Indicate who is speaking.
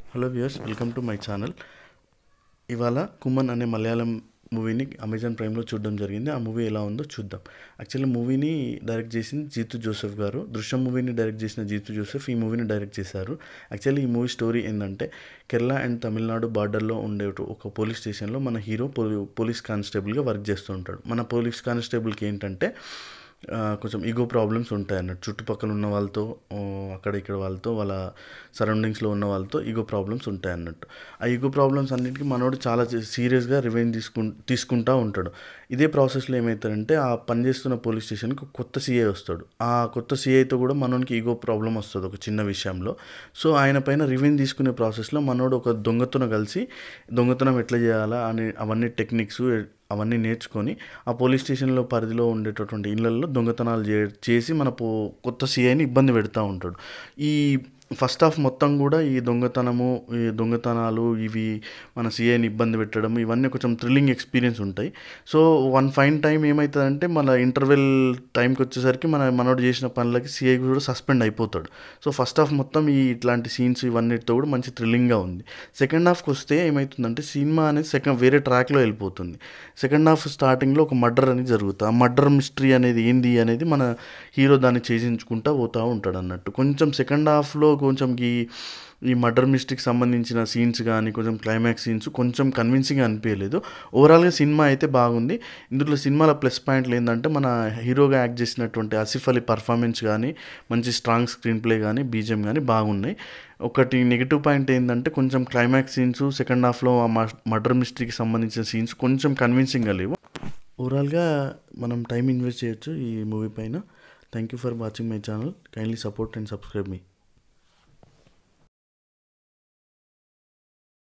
Speaker 1: hello viewers welcome to my channel ఇవాళ కుమన్ అనే మలయాళం మూవీని అమెజాన్ ప్రైమ్లో చూడడం జరిగింది ఆ మూవీ ఎలా ఉందో చూద్దాం యాక్చువల్లీ మూవీని డైరెక్ట్ చేసింది జీతు జోసెఫ్ గారు దృశ్యం మూవీని డైరెక్ట్ చేసిన జీతు జోసెఫ్ ఈ మూవీని డైరెక్ట్ చేశారు యాక్చువల్లీ ఈ మూవీ స్టోరీ ఏంటంటే కేరళ అండ్ తమిళనాడు బార్డర్లో ఉండే ఒక పోలీస్ స్టేషన్లో మన హీరో పోలీ పోలీస్ కానిస్టేబుల్గా వర్క్ చేస్తూ ఉంటాడు మన పోలీస్ కానిస్టేబుల్కి ఏంటంటే ఆ, కొంచెం ఈగో ప్రాబ్లమ్స్ ఉంటాయి అన్నట్టు చుట్టుపక్కల ఉన్న వాళ్ళతో ఆ, అక్కడ ఇక్కడ వాళ్ళతో వాళ్ళ సరౌండింగ్స్లో ఉన్న వాళ్ళతో ఈగో ప్రాబ్లమ్స్ ఉంటాయి అన్నట్టు ఆ ఈగో ప్రాబ్లమ్స్ అన్నిటికీ మనోడు చాలా సీరియస్గా రివెంజ్ తీసుకు తీసుకుంటూ ఉంటాడు ఇదే ప్రాసెస్లో ఏమవుతారంటే ఆ పనిచేస్తున్న పోలీస్ స్టేషన్కి ఒక కొత్త సీఐ వస్తాడు ఆ కొత్త సీఐతో కూడా మనోనికి ఈగో ప్రాబ్లం వస్తుంది ఒక చిన్న విషయంలో సో ఆయన పైన రివెంజ్ తీసుకునే ప్రాసెస్లో మనోడు ఒక దొంగతనం కలిసి దొంగతనం ఎట్లా చేయాలా అని అవన్నీ టెక్నిక్స్ అవన్నీ నేర్చుకొని ఆ పోలీస్ స్టేషన్లో పరిధిలో ఉండేటటువంటి ఇళ్ళల్లో దొంగతనాలు చే చేసి మన పో కొత్త సీఐని ఇబ్బంది పెడతా ఉంటాడు ఈ ఫస్ట్ హాఫ్ మొత్తం కూడా ఈ దొంగతనము ఈ దొంగతనాలు ఇవి మన సీఐని ఇబ్బంది పెట్టడం ఇవన్నీ కొంచెం థ్రిల్లింగ్ ఎక్స్పీరియన్స్ ఉంటాయి సో వన్ ఫైన్ టైం ఏమవుతుందంటే మన ఇంటర్వెల్ టైంకి వచ్చేసరికి మన మనోడు చేసిన పనులకి సీఐ కూడా సస్పెండ్ అయిపోతాడు సో ఫస్ట్ హాఫ్ మొత్తం ఈ ఇట్లాంటి సీన్స్ ఇవన్నిటితో కూడా మంచి థ్రిల్లింగ్గా ఉంది సెకండ్ హాఫ్కి వస్తే ఏమవుతుందంటే సినిమా అనేది సెకండ్ వేరే ట్రాక్లో వెళ్ళిపోతుంది సెకండ్ హాఫ్ స్టార్టింగ్లో ఒక మర్డర్ అనేది జరుగుతుంది ఆ మర్డర్ మిస్టరీ అనేది ఏంది అనేది మన హీరో దాన్ని ఛేదించుకుంటూ పోతూ ఉంటాడు అన్నట్టు కొంచెం సెకండ్ హాఫ్లో కొంచెం ఈ ఈ మర్డర్ మిస్టరీకి సంబంధించిన సీన్స్ కానీ కొంచెం క్లైమాక్స్ సీన్స్ కొంచెం కన్విన్సింగ్ అనిపించలేదు ఓవరాల్గా సినిమా అయితే బాగుంది ఇందులో సినిమాల ప్లస్ పాయింట్లు ఏంటంటే మన హీరోగా యాక్ట్ చేసినటువంటి ఆసిఫ్ అలీ పర్ఫార్మెన్స్ కానీ మంచి స్ట్రాంగ్ స్క్రీన్ ప్లే కానీ బీజిఎం కానీ బాగున్నాయి ఒకటి నెగిటివ్ పాయింట్ ఏంటంటే కొంచెం క్లైమాక్స్ సీన్స్ సెకండ్ హాఫ్లో ఆ మర్డర్ మిస్టరీకి సంబంధించిన సీన్స్ కొంచెం కన్విన్సింగ్గా లేవు ఓవరాల్గా మనం టైం ఇన్వెస్ట్ చేయొచ్చు ఈ మూవీ పైన thank you for watching my channel kindly support and subscribe me